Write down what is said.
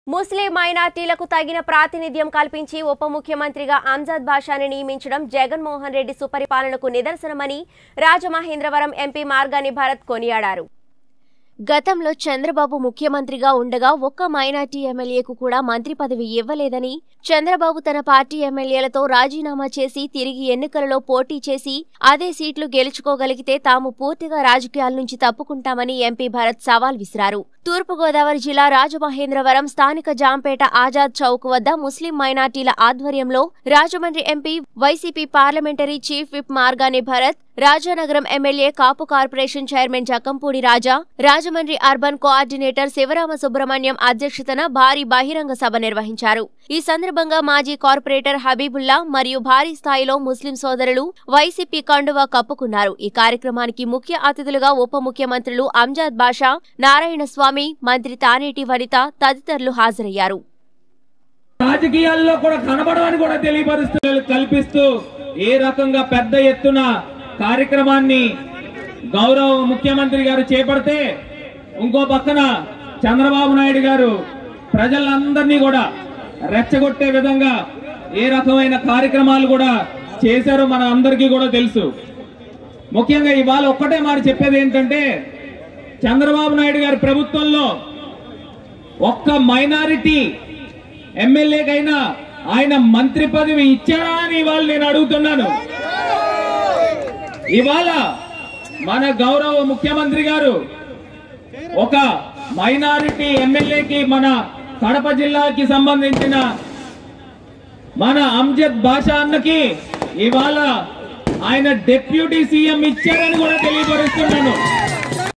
ముస్లిం మైనార్టీలకు తగిన ప్రాతినిధ్యం కల్పించి ఉప ముఖ్యమంత్రిగా అంజద్ బాషాని నియమించడం జగన్మోహన్ రెడ్డి సుపరిపాలనకు నిదర్శనమని రాజమహేంద్రవరం ఎంపీ మార్గాని భరత్ కొనియాడారు గతంలో చంద్రబాబు ముఖ్యమంత్రిగా ఉండగా ఒక్క మైనార్టీ ఎమ్మెల్యేకు కూడా మంత్రి పదవి ఇవ్వలేదని చంద్రబాబు తన పార్టీ ఎమ్మెల్యేలతో రాజీనామా చేసి తిరిగి ఎన్నికలలో పోటీ చేసి అదే సీట్లు గెలుచుకోగలిగితే తాము పూర్తిగా రాజకీయాల నుంచి తప్పుకుంటామని ఎంపీ భరత్ సవాల్ విసిరారు తూర్పుగోదావరి జిల్లా రాజమహేంద్రవరం స్థానిక జాంపేట ఆజాద్ చౌక్ వద్ద ముస్లిం మైనార్టీల ఆధ్వర్యంలో Rajahmundry MP YCP parliamentary chief whip Margani Bharat Rajanagaram MLA Kapu corporation chairman Jakkampudi Raja Rajahmundry urban coordinator Sivarama Subrahmanyam అధ్యక్షతన భారీ బహిరంగ సభ నిర్వహించారు ఈ సందర్భంగా మాజీ కార్పొరేటర్ హబీబుల్లా మరియు భారీ స్థాయిలో ముస్లిం సోదరులు వైసీపీ కండువా కప్పుకున్నారు ఈ కార్యక్రమానికి ముఖ్య అతిథులుగా ఉప ముఖ్యమంత్రులు అంజాద్ బాషా నారాయణ స్వామి మంత్రి తానేటి వనిత తదితరులు హాజరయ్యారు రాజకీయాల్లో కూడా కనబడమని కూడా తెలియపరుస్తూ కల్పిస్తూ ఏ రకంగా పెద్ద ఎత్తున కార్యక్రమాన్ని గౌరవ ముఖ్యమంత్రి గారు చేపడితే ఇంకో పక్కన చంద్రబాబు నాయుడు గారు ప్రజలందరినీ కూడా రెచ్చగొట్టే విధంగా ఏ రకమైన కార్యక్రమాలు కూడా చేశారో మన అందరికీ కూడా తెలుసు ముఖ్యంగా ఇవాళ ఒక్కటే మాట చెప్పేది ఏంటంటే చంద్రబాబు నాయుడు గారి ప్రభుత్వంలో ఒక్క మైనారిటీ ఎమ్మెల్యేకైనా ఆయన మంత్రి పదవి ఇచ్చారా అని ఇవాళ నేను అడుగుతున్నాను ఇవాళ మన గౌరవ ముఖ్యమంత్రి గారు ఒక మైనారిటీ ఎమ్మెల్యేకి మన కడప జిల్లాకి సంబంధించిన మన అంజద్ బాషా అన్నకి ఇవాళ ఆయన డిప్యూటీ సీఎం ఇచ్చారని కూడా తెలియపరుస్తున్నాను